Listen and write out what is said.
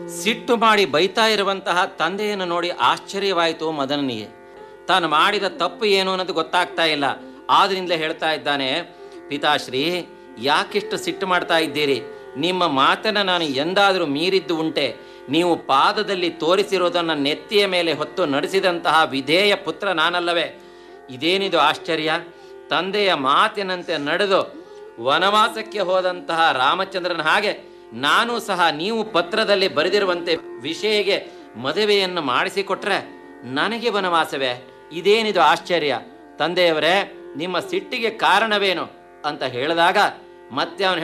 ಸಿಟ್ಟು ಮಾಡಿ ಬೈತಾ ಇರುವಂತಹ ತಂದೆಯನ್ನು ನೋಡಿ ಆಶ್ಚರ್ಯವಾಯಿತು ಮದನನಿಗೆ ತಾನು ಮಾಡಿದ ತಪ್ಪು ಏನು ಅನ್ನೋದು ಗೊತ್ತಾಗ್ತಾ ಇಲ್ಲ ಆದ್ರಿಂದಲೇ ಹೇಳ್ತಾ ಇದ್ದಾನೆ ಪಿತಾಶ್ರೀ ಯಾಕಿಷ್ಟು ಸಿಟ್ಟು ಮಾಡ್ತಾ ಇದ್ದೀರಿ ನಿಮ್ಮ ಮಾತನ್ನು ನಾನು ಎಂದಾದರೂ ಮೀರಿದ್ದು ಉಂಟೆ ನೀವು ಪಾದದಲ್ಲಿ ತೋರಿಸಿರೋದನ್ನು ನೆತ್ತಿಯ ಮೇಲೆ ಹೊತ್ತು ನಡೆಸಿದಂತಹ ವಿಧೇಯ ಪುತ್ರ ನಾನಲ್ಲವೇ ಇದೇನಿದು ಆಶ್ಚರ್ಯ ತಂದೆಯ ಮಾತಿನಂತೆ ನಡೆದು ವನವಾಸಕ್ಕೆ ಹೋದಂತಹ ರಾಮಚಂದ್ರನ ಹಾಗೆ ನಾನು ಸಹ ನೀವು ಪತ್ರದಲ್ಲಿ ಬರೆದಿರುವಂತೆ ವಿಷಯಗೆ ಮದುವೆಯನ್ನು ಮಾಡಿಸಿಕೊಟ್ರೆ ನನಗೆ ವನವಾಸವೇ ಇದೇನಿದು ಆಶ್ಚರ್ಯ ತಂದೆಯವರೇ ನಿಮ್ಮ ಸಿಟ್ಟಿಗೆ ಕಾರಣವೇನು ಅಂತ ಹೇಳಿದಾಗ ಮತ್ತೆ ಅವನು